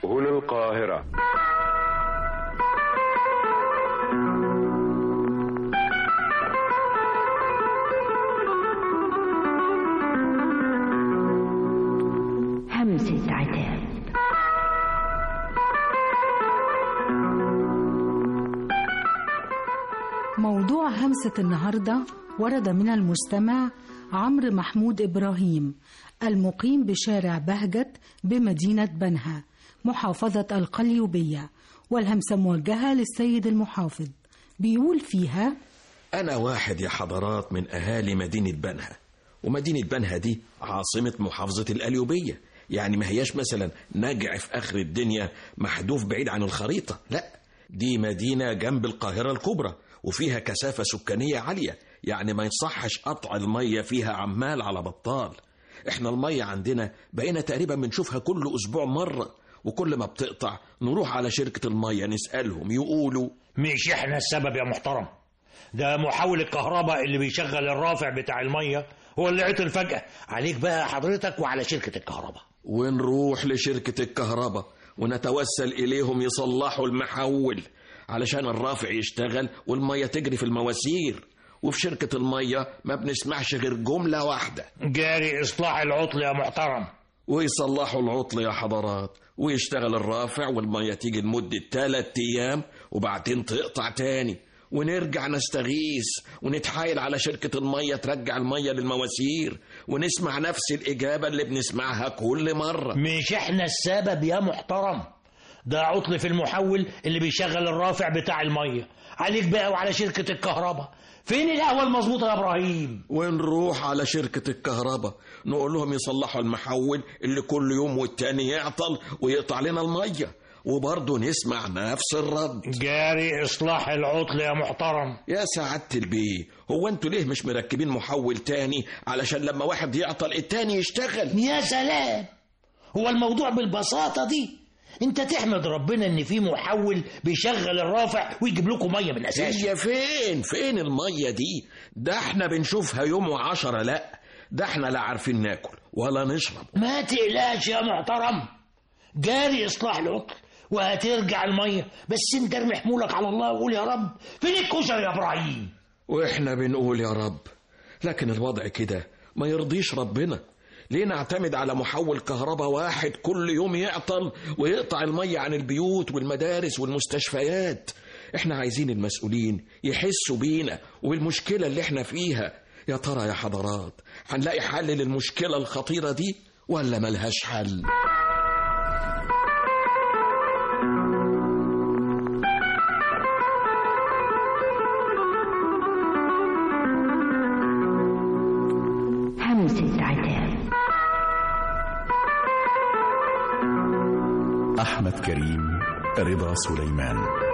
هنا القاهرة همسة عتاب موضوع همسة النهاردة ورد من المستمع عمرو محمود إبراهيم المقيم بشارع بهجت بمدينة بنها محافظة القليوبية والهمسة موجهة للسيد المحافظ بيقول فيها أنا واحد يا حضرات من أهالي مدينة بنها ومدينة بنها دي عاصمة محافظة القليوبية يعني ما هياش مثلا نجع في آخر الدنيا محذوف بعيد عن الخريطة لا دي مدينة جنب القاهرة الكبرى وفيها كثافة سكانية عالية يعني ما يصحش قطع المية فيها عمال على بطال احنا المية عندنا بقينا تقريبا بنشوفها كل أسبوع مرة وكل ما بتقطع نروح على شركة المية نسألهم يقولوا مش احنا السبب يا محترم ده محول الكهرباء اللي بيشغل الرافع بتاع المية هو اللي عطل فجأة عليك بقى حضرتك وعلى شركة الكهرباء ونروح لشركة الكهرباء ونتوسل إليهم يصلحوا المحول علشان الرافع يشتغل والمية تجري في المواسير وفي شركة المية ما بنسمعش غير جملة واحدة جاري إصلاح العطل يا محترم ويصلحوا العطل يا حضرات ويشتغل الرافع والمية تيجي لمدة تلات أيام وبعدين تقطع تاني ونرجع نستغيث ونتحايل على شركة المية ترجع المية للمواسير ونسمع نفس الإجابة اللي بنسمعها كل مرة مش احنا السبب يا محترم ده عطل في المحول اللي بيشغل الرافع بتاع المية عليك بقى وعلى شركة الكهرباء فين القهوة المظبوطة يا إبراهيم ونروح على شركة الكهرباء نقول لهم يصلحوا المحول اللي كل يوم والتاني يعطل ويقطع لنا المية وبرضه نسمع نفس الرد جاري إصلاح العطل يا محترم يا سعادة البيه هو انتوا ليه مش مركبين محول تاني علشان لما واحد يعطل التاني يشتغل يا سلام هو الموضوع بالبساطة دي انت تحمد ربنا ان في محول بيشغل الرافع ويجيب لكم ميه من الاساس هي فين فين المية دي ده احنا بنشوفها يوم وعشرة لا ده احنا لا عارفين ناكل ولا نشرب ما تقلقش يا محترم جاري اصلاح العطل وهترجع الميه بس انت ارمي حمولك على الله وقول يا رب فين الكشري يا ابراهيم واحنا بنقول يا رب لكن الوضع كده ما يرضيش ربنا ليه نعتمد على محول كهرباء واحد كل يوم يعطل ويقطع المية عن البيوت والمدارس والمستشفيات احنا عايزين المسؤولين يحسوا بينا وبالمشكلة اللي احنا فيها يا ترى يا حضرات هنلاقي حل للمشكلة الخطيرة دي ولا ملهاش حل همسة عتاب أحمد كريم رضا سليمان